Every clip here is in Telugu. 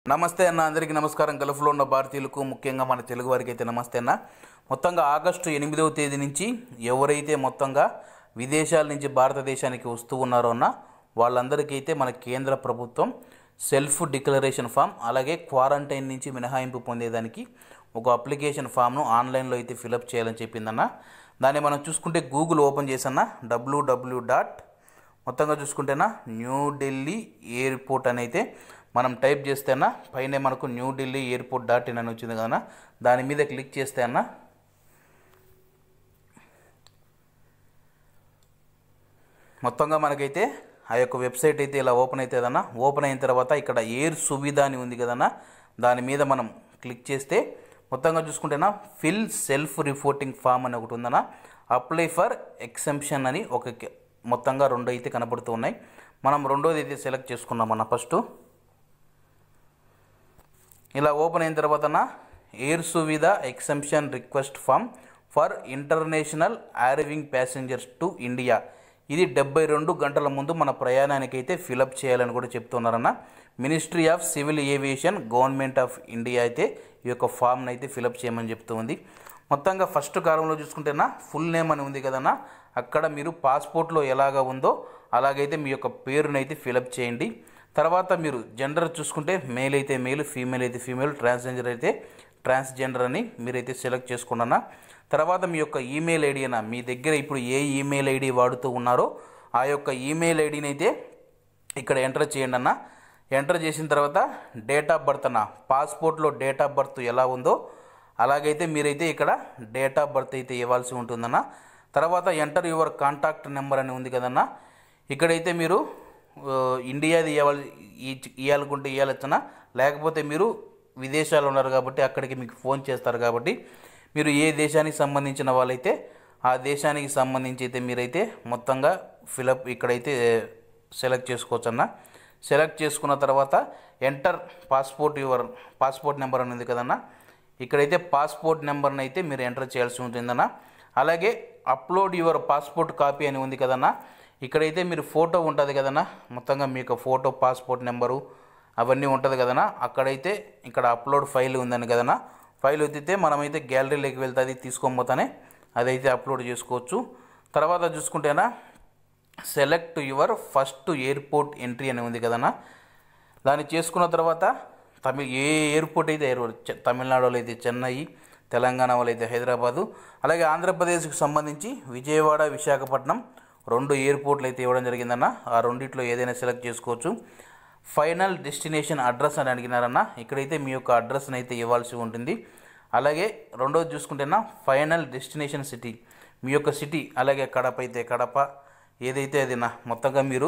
నమస్తే అన్న అందరికీ నమస్కారం గల్ఫ్లో ఉన్న భారతీయులకు ముఖ్యంగా మన తెలుగు వారికి అయితే నమస్తే అన్న మొత్తంగా ఆగస్టు ఎనిమిదవ తేదీ నుంచి ఎవరైతే మొత్తంగా విదేశాల నుంచి భారతదేశానికి వస్తూ ఉన్నారో అన్న వాళ్ళందరికీ అయితే మన కేంద్ర ప్రభుత్వం సెల్ఫ్ డిక్లరేషన్ ఫామ్ అలాగే క్వారంటైన్ నుంచి మినహాయింపు పొందేదానికి ఒక అప్లికేషన్ ఫామ్ను ఆన్లైన్లో అయితే ఫిలప్ చేయాలని చెప్పిందన్న దాన్ని మనం చూసుకుంటే గూగుల్ ఓపెన్ చేసన్న డబ్ల్యూడబ్ల్యూ డాట్ మొత్తంగా చూసుకుంటేనా న్యూఢిల్లీ ఎయిర్పోర్ట్ అని అయితే మనం టైప్ చేస్తేనా పైన మనకు న్యూఢిల్లీ ఎయిర్పోర్ట్ డాట్ ఇన్ అని వచ్చింది కదా దాని మీద క్లిక్ చేస్తే అన్న మొత్తంగా మనకైతే ఆ యొక్క వెబ్సైట్ అయితే ఇలా ఓపెన్ అవుతుందన్న ఓపెన్ అయిన తర్వాత ఇక్కడ ఎయిర్ సువిధ అని ఉంది కదన్నా దాని మీద మనం క్లిక్ చేస్తే మొత్తంగా చూసుకుంటేనా ఫిల్ సెల్ఫ్ రిపోర్టింగ్ ఫామ్ అని ఒకటి ఉందన్న అప్లై ఫర్ ఎక్సెంప్షన్ అని ఒక కి- మొత్తంగా రెండు అయితే కనబడుతూ ఉన్నాయి మనం రెండోది అయితే సెలెక్ట్ చేసుకున్నామన్న ఫస్ట్ ఇలా ఓపెన్ అయిన తర్వాతన air Suvidha exemption request form for international arriving passengers to India ఇది డెబ్బై రెండు గంటల ముందు మన ప్రయాణానికి అయితే ఫిలప్ చేయాలని కూడా చెప్తున్నారన్న ministry of civil aviation government of India అయితే ఈ యొక్క ఫామ్ని అయితే ఫిలప్ చేయమని చెప్తూ ఉంది మొత్తంగా ఫస్ట్ కాలంలో చూసుకుంటేనా ఫుల్ నేమ్ అని ఉంది కదన్నా అక్కడ మీరు పాస్పోర్ట్లో ఎలాగ ఉందో అలాగైతే మీ యొక్క పేరునైతే ఫిలప్ చేయండి తర్వాత మీరు జెండర్ చూసుకుంటే మేల్ అయితే మేల్ ఫీమేల్ అయితే ఫీమేల్ ట్రాన్స్జెండర్ అయితే ట్రాన్స్జెండర్ అని మీరైతే సెలెక్ట్ చేసుకున్నానా తర్వాత మీ యొక్క ఈమెయిల్ ఐడి అన్న మీ దగ్గర ఇప్పుడు ఏ ఈమెయిల్ ఐడి వాడుతూ ఉన్నారో ఆ యొక్క ఈమెయిల్ ఐడిని అయితే ఇక్కడ ఎంటర్ చేయండి అన్న ఎంటర్ చేసిన తర్వాత డేట్ ఆఫ్ బర్త్ అన్న పాస్పోర్ట్లో డేట్ ఆఫ్ బర్త్ ఎలా ఉందో అలాగైతే మీరైతే ఇక్కడ డేట్ ఆఫ్ బర్త్ అయితే ఇవ్వాల్సి ఉంటుందన్న తర్వాత ఎంటర్ యువర్ కాంటాక్ట్ నెంబర్ అని ఉంది కదన్న ఇక్కడైతే మీరు ఆ, ఇండియాది ఇవ్వాలి ఇవ్వాలనుకుంటే ఇవ్వాలొచ్చునా లేకపోతే మీరు విదేశాలు ఉన్నారు కాబట్టి అక్కడికి మీకు ఫోన్ చేస్తారు కాబట్టి మీరు ఏ దేశానికి సంబంధించిన వాళ్ళైతే ఆ దేశానికి సంబంధించి అయితే మీరైతే మొత్తంగా ఫిలప్ ఇక్కడైతే సెలెక్ట్ చేసుకోవచ్చు అన్న సెలెక్ట్ చేసుకున్న తర్వాత enter passport your passport number అని ఉంది కదన్నా ఇక్కడైతే పాస్పోర్ట్ నెంబర్ని అయితే మీరు ఎంటర్ చేయాల్సి ఉంటుందన్న అలాగే అప్లోడ్ యువర్ పాస్పోర్ట్ కాపీ అని ఉంది కదన్నా ఇక్కడైతే మీరు ఫోటో ఉంటుంది కదన్నా మొత్తంగా మీ యొక్క ఫోటో పాస్పోర్ట్ నెంబరు అవన్నీ ఉంటుంది కదన్నా అక్కడైతే ఇక్కడ అప్లోడ్ ఫైల్ ఉందని కదన్నా ఫైల్ ఎత్తితే మనమైతే గ్యాలరీలోకి వెళ్తే అది తీసుకొని పోతానే అదైతే అప్లోడ్ చేసుకోవచ్చు తర్వాత చూసుకుంటేనా select your first airport entry అని ఉంది కదన్నా దాన్ని చేసుకున్న తర్వాత తమిళ ఏ ఎయిర్పోర్ట్ అయితే ఎయిర్పోర్ట్ చె- తమిళనాడులో అయితే చెన్నై తెలంగాణ వాళ్ళు అయితే హైదరాబాదు అలాగే ఆంధ్రప్రదేశ్కి సంబంధించి విజయవాడ విశాఖపట్నం రెండు ఎయిర్పోర్ట్లు అయితే ఇవ్వడం జరిగిందన్న ఆ రెండిట్లో ఏదైనా సెలెక్ట్ చేసుకోవచ్చు ఫైనల్ డెస్టినేషన్ అడ్రస్ అని అడిగినారన్న ఇక్కడైతే మీ యొక్క అడ్రస్ని అయితే ఇవ్వాల్సి ఉంటుంది అలాగే రెండోది చూసుకుంటేనా ఫైనల్ డెస్టినేషన్ సిటీ మీ యొక్క సిటీ అలాగే కడప అయితే కడప ఏదైతే అది నా మొత్తంగా మీరు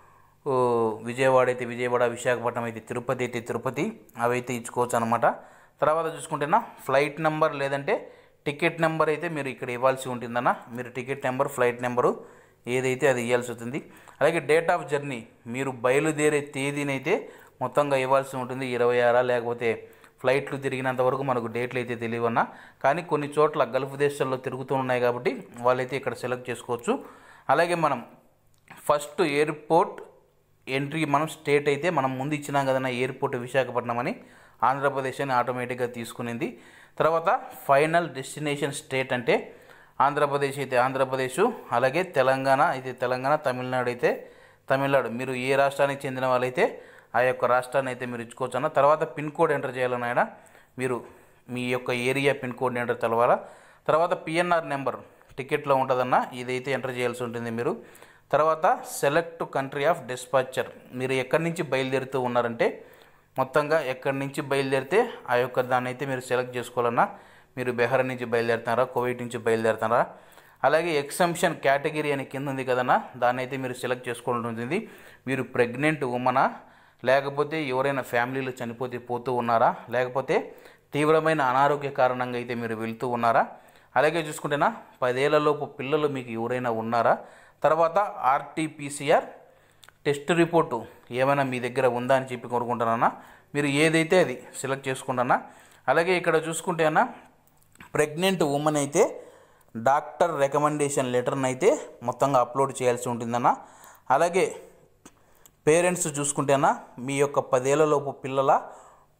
ఓ, విజయవాడ అయితే విజయవాడ విశాఖపట్నం అయితే తిరుపతి అయితే తిరుపతి అవి అయితే ఇచ్చుకోవచ్చు అనమాట తర్వాత చూసుకుంటేనా ఫ్లైట్ నెంబర్ లేదంటే టికెట్ నెంబర్ అయితే మీరు ఇక్కడ ఇవ్వాల్సి ఉంటుందన్న మీరు టికెట్ నెంబర్ ఫ్లైట్ నెంబరు ఏదైతే అది ఇవ్వాల్సి ఉంటుంది అలాగే డేట్ ఆఫ్ జర్నీ మీరు బయలుదేరే తేదీనైతే మొత్తంగా ఇవ్వాల్సి ఉంటుంది ఇరవై ఆరా లేకపోతే ఫ్లైట్లు తిరిగినంత వరకు మనకు డేట్లు అయితే తెలియవన్నా కానీ కొన్ని చోట్ల గల్ఫ్ దేశాల్లో తిరుగుతూ ఉన్నాయి కాబట్టి వాళ్ళైతే ఇక్కడ సెలెక్ట్ చేసుకోవచ్చు అలాగే మనం ఫస్ట్ ఎయిర్పోర్ట్ ఎంట్రీ మనం స్టేట్ అయితే మనం ముందు ఇచ్చినాం కదన్న ఎయిర్పోర్ట్ విశాఖపట్నం అని ఆంధ్రప్రదేశ్ అని ఆటోమేటిక్గా తీసుకునింది తర్వాత ఫైనల్ డెస్టినేషన్ స్టేట్ అంటే ఆంధ్రప్రదేశ్ అయితే ఆంధ్రప్రదేశ్ అలాగే తెలంగాణ అయితే తెలంగాణ తమిళనాడు అయితే తమిళనాడు మీరు ఏ రాష్ట్రానికి చెందిన వాళ్ళైతే ఆ యొక్క రాష్ట్రాన్ని అయితే మీరు ఇచ్చుకోవచ్చు అన్న తర్వాత పిన్ కోడ్ ఎంటర్ చేయాలన్న ఆయన మీరు మీ యొక్క ఏరియా పిన్ కోడ్ ఎంటర్ తెలవాలా తర్వాత పిఎన్ఆర్ నెంబర్ టికెట్లో ఉంటుందన్న ఇదైతే ఎంటర్ చేయాల్సి ఉంటుంది మీరు తర్వాత సెలెక్ట్ కంట్రీ ఆఫ్ డిస్పాచర్ మీరు ఎక్కడి నుంచి బయలుదేరుతూ ఉన్నారంటే మొత్తంగా ఎక్కడి నుంచి బయలుదేరితే ఆ యొక్క దాన్ని అయితే మీరు సెలెక్ట్ చేసుకోవాలన్నా మీరు బెహ్రా నుంచి బయలుదేరుతున్నారా కువైట్ నుంచి బయలుదేరుతున్నారా అలాగే ఎక్సంప్షన్ కేటగిరీ అని కింద ఉంది కదన్నా దాన్ని అయితే మీరు సెలెక్ట్ చేసుకోవాల్సి ఉంటుంది మీరు ప్రెగ్నెంట్ ఉమనా లేకపోతే ఎవరైనా ఫ్యామిలీలో చనిపోతే పోతూ ఉన్నారా లేకపోతే తీవ్రమైన అనారోగ్య కారణంగా అయితే మీరు వెళ్తూ ఉన్నారా అలాగే చూసుకుంటేనా పదేళ్లలోపు పిల్లలు మీకు ఎవరైనా ఉన్నారా తర్వాత ఆర్టీపీసీఆర్ టెస్ట్ రిపోర్టు ఏమైనా మీ దగ్గర ఉందా అని చెప్పి కోరుకుంటున్నానా మీరు ఏదైతే అది సెలెక్ట్ చేసుకుంటానా అలాగే ఇక్కడ చూసుకుంటే అన్న ప్రెగ్నెంట్ ఉమెన్ అయితే డాక్టర్ రికమెండేషన్ లెటర్ని అయితే మొత్తంగా అప్లోడ్ చేయాల్సి ఉంటుందన్న అలాగే పేరెంట్స్ చూసుకుంటేనా మీ యొక్క పదేళ్లలోపు పిల్లల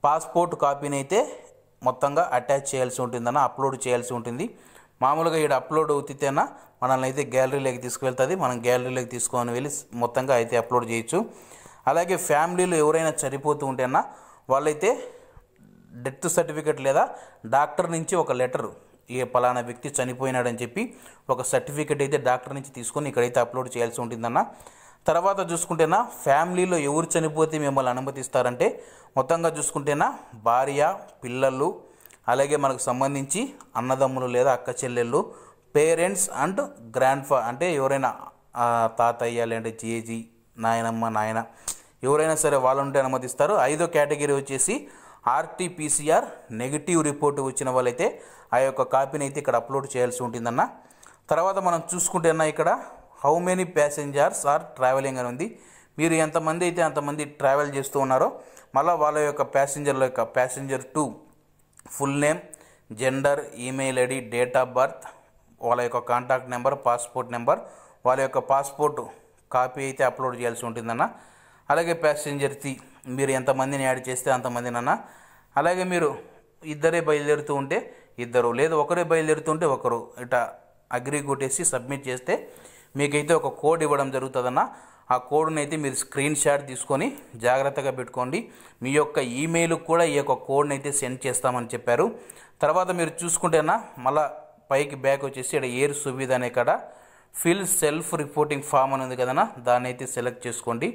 పాస్పోర్ట్ కాపీని అయితే మొత్తంగా అటాచ్ చేయాల్సి ఉంటుందన్న అప్లోడ్ చేయాల్సి ఉంటుంది మామూలుగా ఇక్కడ అప్లోడ్ అవుతేనా మనల్ని అయితే గ్యాలరీలోకి తీసుకువెళ్తుంది మనం గ్యాలరీలోకి తీసుకొని వెళ్ళి మొత్తంగా అయితే అప్లోడ్ చేయొచ్చు అలాగే ఫ్యామిలీలో ఎవరైనా చనిపోతూ ఉంటేనా వాళ్ళైతే డెత్ సర్టిఫికెట్ లేదా డాక్టర్ నుంచి ఒక లెటర్ ఏ పలానా వ్యక్తి చనిపోయినాడని చెప్పి ఒక సర్టిఫికెట్ అయితే డాక్టర్ నుంచి తీసుకొని ఇక్కడైతే అప్లోడ్ చేయాల్సి ఉంటుందన్న తర్వాత చూసుకుంటేనా ఫ్యామిలీలో ఎవరు చనిపోతే మిమ్మల్ని అనుమతిస్తారంటే మొత్తంగా చూసుకుంటేనా భార్య పిల్లలు అలాగే మనకు సంబంధించి అన్నదమ్ములు లేదా అక్క చెల్లెళ్ళు పేరెంట్స్ అండ్ గ్రాండ్ ఫా అంటే ఎవరైనా ఆ, తాతయ్య లేదంటే జేజీ నాయనమ్మ నాయన ఎవరైనా సరే వాళ్ళు ఉంటే అనుమతిస్తారు ఐదో కేటగిరీ వచ్చేసి ఆర్టీపీసీఆర్ నెగిటివ్ రిపోర్ట్ వచ్చిన వాళ్ళైతే ఆ యొక్క కాపీని అయితే ఇక్కడ అప్లోడ్ చేయాల్సి ఉంటుందన్న తర్వాత మనం చూసుకుంటేనా ఇక్కడ how many passengers are travelling అని ఉంది మీరు ఎంతమంది అయితే అంతమంది ట్రావెల్ చేస్తూ ఉన్నారో మళ్ళీ వాళ్ళ యొక్క ప్యాసింజర్ల యొక్క passenger two full name gender email ID date of birth వాళ్ళ యొక్క కాంటాక్ట్ నెంబర్ పాస్పోర్ట్ నెంబర్ వాళ్ళ యొక్క పాస్పోర్ట్ కాపీ అయితే అప్లోడ్ చేయాల్సి ఉంటుందన్న అలాగే ప్యాసింజర్ తి మీరు ఎంతమందిని యాడ్ చేస్తే అంతమందినన్న అలాగే మీరు ఇద్దరే బయలుదేరుతూ ఉంటే ఇద్దరు లేదు ఒకరే బయలుదేరుతుంటే ఒకరు ఇట అగ్రి కొట్టేసి సబ్మిట్ చేస్తే మీకైతే ఒక కోడ్ ఇవ్వడం జరుగుతుందన్న ఆ కోడ్ని అయితే మీరు స్క్రీన్ షాట్ తీసుకొని జాగ్రత్తగా పెట్టుకోండి మీ యొక్క ఈమెయిల్కి కూడా ఈ యొక్క కోడ్ని అయితే సెండ్ చేస్తామని చెప్పారు తర్వాత మీరు చూసుకుంటేనా మళ్ళా పైకి బ్యాక్ వచ్చేసి ఇక్కడ ఎయిర్ సువిధ అనే కాడ ఫిల్ సెల్ఫ్ రిపోర్టింగ్ ఫామ్ అని ఉంది కదనా దాన్ని అయితే సెలెక్ట్ చేసుకోండి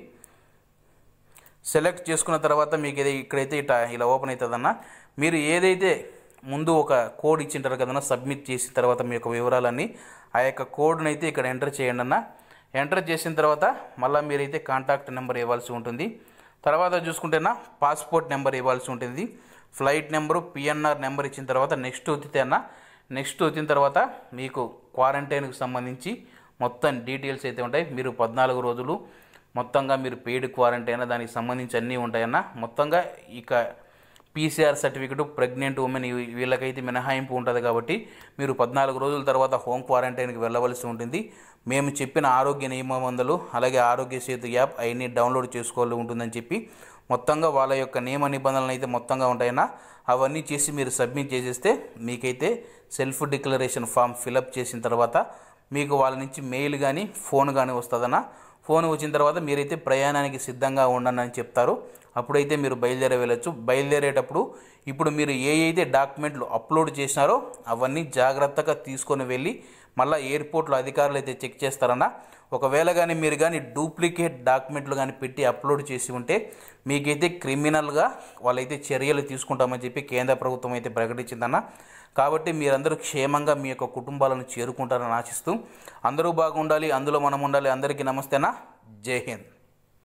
సెలెక్ట్ చేసుకున్న తర్వాత మీకు ఇది ఇక్కడైతే ఇట ఇలా ఓపెన్ అవుతుందన్న మీరు ఏదైతే ముందు ఒక కోడ్ ఇచ్చింటారు కదన్నా సబ్మిట్ చేసిన తర్వాత మీ యొక్క వివరాలన్నీ ఆ యొక్క కోడ్ని అయితే ఇక్కడ ఎంటర్ చేయండి అన్న ఎంటర్ చేసిన తర్వాత మళ్ళీ మీరైతే కాంటాక్ట్ నెంబర్ ఇవ్వాల్సి ఉంటుంది తర్వాత చూసుకుంటేనా పాస్పోర్ట్ నెంబర్ ఇవ్వాల్సి ఉంటుంది ఫ్లైట్ నెంబరు పిఎన్ఆర్ నెంబర్ ఇచ్చిన తర్వాత నెక్స్ట్ వచ్చితే అన్న నెక్స్ట్ వచ్చిన తర్వాత మీకు క్వారంటైన్కి సంబంధించి మొత్తం డీటెయిల్స్ అయితే ఉంటాయి మీరు పద్నాలుగు రోజులు మొత్తంగా మీరు పెయిడ్ క్వారంటైన్ దానికి సంబంధించి అన్నీ ఉంటాయన్న మొత్తంగా ఇక పీసీఆర్ సర్టిఫికెట్ ప్రెగ్నెంట్ ఉమెన్ ఇవి- వీళ్ళకైతే మినహాయింపు ఉంటుంది కాబట్టి మీరు పద్నాలుగు రోజుల తర్వాత హోమ్ క్వారంటైన్కి వెళ్ళవలసి ఉంటుంది మేము చెప్పిన ఆరోగ్య నియమవందలు అలాగే ఆరోగ్య సేతు యాప్ అవన్నీ డౌన్లోడ్ చేసుకోవాలి ఉంటుందని చెప్పి మొత్తంగా వాళ్ళ యొక్క నియమ నిబంధనలు అయితే మొత్తంగా ఉంటాయన్నా అవన్నీ చేసి మీరు సబ్మిట్ చేసేస్తే మీకైతే సెల్ఫ్ డిక్లరేషన్ ఫామ్ ఫిలప్ చేసిన తర్వాత మీకు వాళ్ళ నుంచి మెయిల్ కానీ ఫోన్ కానీ వస్తుందన్నా ఫోన్ వచ్చిన తర్వాత మీరైతే ప్రయాణానికి సిద్ధంగా ఉండండి అని చెప్తారు అప్పుడైతే మీరు బయలుదేరే వెళ్ళొచ్చు బయలుదేరేటప్పుడు ఇప్పుడు మీరు ఏ అయితే డాక్యుమెంట్లు అప్లోడ్ చేసినారో అవన్నీ జాగ్రత్తగా తీసుకొని వెళ్ళి మళ్ళీ ఎయిర్పోర్ట్లో అధికారులు అయితే చెక్ చేస్తారన్న ఒకవేళ కానీ మీరు కానీ డూప్లికేట్ డాక్యుమెంట్లు కానీ పెట్టి అప్లోడ్ చేసి ఉంటే మీకైతే క్రిమినల్గా వాళ్ళైతే చర్యలు తీసుకుంటామని చెప్పి కేంద్ర ప్రభుత్వం అయితే ప్రకటించిందన్న కాబట్టి మీరందరూ క్షేమంగా మీ యొక్క కుటుంబాలను చేరుకుంటారని ఆశిస్తూ అందరూ బాగుండాలి అందులో మనం ఉండాలి అందరికీ నమస్తేనా జై హింద్